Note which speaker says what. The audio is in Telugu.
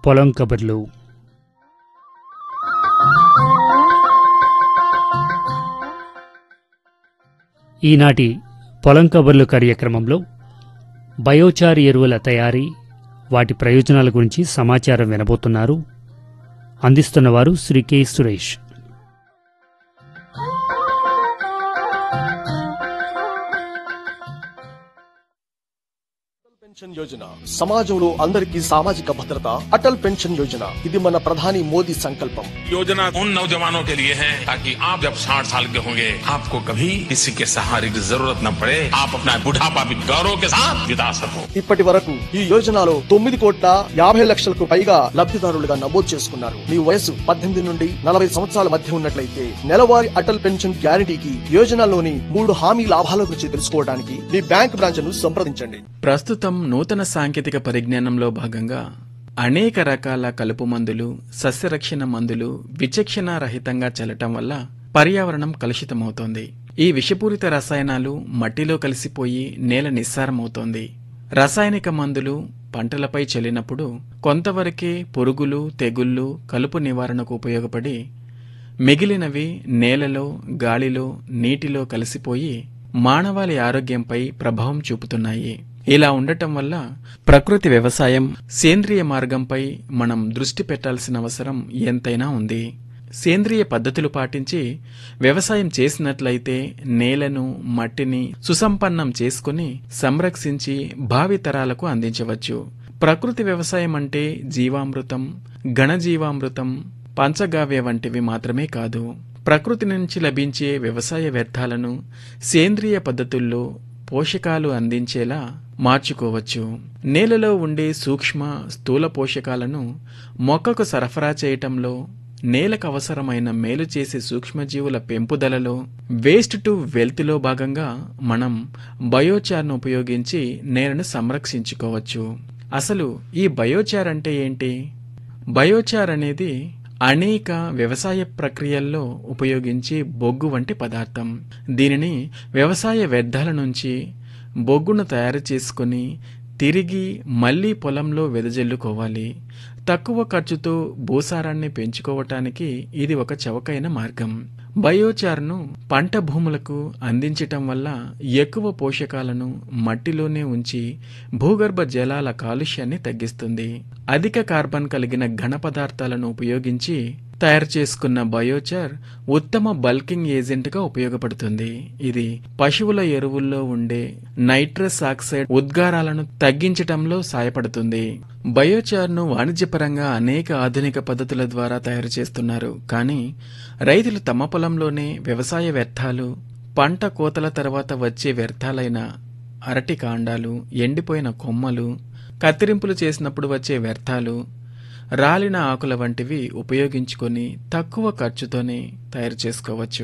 Speaker 1: పొలం కబుర్లు ఈనాటి పొలం కబుర్లు కార్యక్రమంలో బయోచార్ ఎరువుల తయారీ వాటి ప్రయోజనాల గురించి సమాచారం వినబోతున్నారు అందిస్తున్నవారు శ్రీ కె సురేష్
Speaker 2: పెన్షన్ యోజన సమాజంలో అందరికీ సామాజిక భద్రత అటల్ పెన్షన్ యోజన ఇది మన ప్రధాని మోదీ సంకల్పం
Speaker 3: योजना उन नौजवानों के लिए है ताकि आप जब 60 साल के होंगे आपको कभी किसी के सहारे की जरूरत न पड़े आप अपना बुढ़ापा भी गौरव के साथ बिता सको
Speaker 2: ఇప్పటి వరకు ఈ యోజనలో తొమ్మిది కోట్ల యాభై లక్షలకు పైగా లబ్ధిదారులుగా నమోదు చేసుకున్నారు మీ వయసు పద్దెనిమిది నుండి నలభై సంవత్సరాల మధ్య ఉన్నట్లయితే నెలవారీ అటల్ పెన్షన్ గ్యారంటీకి యోజనలోని మూడు హామీ లాభాల గురించి తెలుసుకోవడానికి మీ బ్యాంక్ బ్రాంచ్ ను సంప్రదించండి
Speaker 4: ప్రస్తుతం నూతన సాంకేతిక పరిజ్ఞానంలో భాగంగా అనేక రకాల కలుపు మందులు సస్యరక్షణ మందులు విచక్షణ రహితంగా చల్లటం వల్ల పర్యావరణం కలుషితమవుతోంది ఈ విషపూరిత రసాయనాలు మట్టిలో కలిసిపోయి నేల నిస్సారమవుతోంది రసాయనిక మందులు పంటలపై చల్లినప్పుడు కొంతవరకే పురుగులు తెగుళ్ళు కలుపు నివారణకు ఉపయోగపడి మిగిలినవి నేలలో గాలిలో నీటిలో కలిసిపోయి మానవాళి ఆరోగ్యంపై ప్రభావం చూపుతున్నాయి ఇలా ఉండటం వల్ల ప్రకృతి వ్యవసాయం సేంద్రియ మార్గంపై మనం దృష్టి పెట్టాల్సిన అవసరం ఎంతైనా ఉంది సేంద్రియ పద్ధతులు పాటించి వ్యవసాయం చేసినట్లయితే నేలను మట్టిని సుసంపన్నం చేసుకుని సంరక్షించి భావితరాలకు అందించవచ్చు ప్రకృతి వ్యవసాయం అంటే జీవామృతం ఘనజీవామృతం పంచగావ్య వంటివి మాత్రమే కాదు ప్రకృతి నుంచి లభించే వ్యవసాయ వ్యర్థాలను సేంద్రియ పద్ధతుల్లో పోషకాలు అందించేలా మార్చుకోవచ్చు నేలలో ఉండే సూక్ష్మ స్థూల పోషకాలను మొక్కకు సరఫరా చేయటంలో నేలకు అవసరమైన మేలు చేసే సూక్ష్మజీవుల పెంపుదలలో వేస్ట్ టు వెల్త్లో భాగంగా మనం బయోచార్ను ఉపయోగించి నేలను సంరక్షించుకోవచ్చు అసలు ఈ బయోచార్ అంటే ఏంటి బయోచార్ అనేది అనేక వ్యవసాయ ప్రక్రియల్లో ఉపయోగించే బొగ్గు వంటి పదార్థం దీనిని వ్యవసాయ వ్యర్థాల నుంచి బొగ్గును తయారు చేసుకుని తిరిగి మళ్లీ పొలంలో వెదజల్లుకోవాలి తక్కువ ఖర్చుతో భూసారాన్ని పెంచుకోవటానికి ఇది ఒక చవకైన మార్గం బయోచార్ను పంట భూములకు అందించటం వల్ల ఎక్కువ పోషకాలను మట్టిలోనే ఉంచి భూగర్భ జలాల కాలుష్యాన్ని తగ్గిస్తుంది అధిక కార్బన్ కలిగిన ఘన పదార్థాలను ఉపయోగించి తయారు చేసుకున్న బయోచార్ ఉత్తమ బల్కింగ్ ఏజెంట్గా ఉపయోగపడుతుంది ఇది పశువుల ఎరువుల్లో ఉండే నైట్రస్ ఆక్సైడ్ ఉద్గారాలను తగ్గించటంలో సాయపడుతుంది బయోచార్ను వాణిజ్యపరంగా అనేక ఆధునిక పద్ధతుల ద్వారా తయారు చేస్తున్నారు కానీ రైతులు తమ పొలంలోనే వ్యవసాయ వ్యర్థాలు పంట కోతల తర్వాత వచ్చే వ్యర్థాలైన అరటి కాండాలు ఎండిపోయిన కొమ్మలు కత్తిరింపులు చేసినప్పుడు వచ్చే వ్యర్థాలు రాలిన ఆకుల వంటివి ఉపయోగించుకొని తక్కువ ఖర్చుతోనే తయారు చేసుకోవచ్చు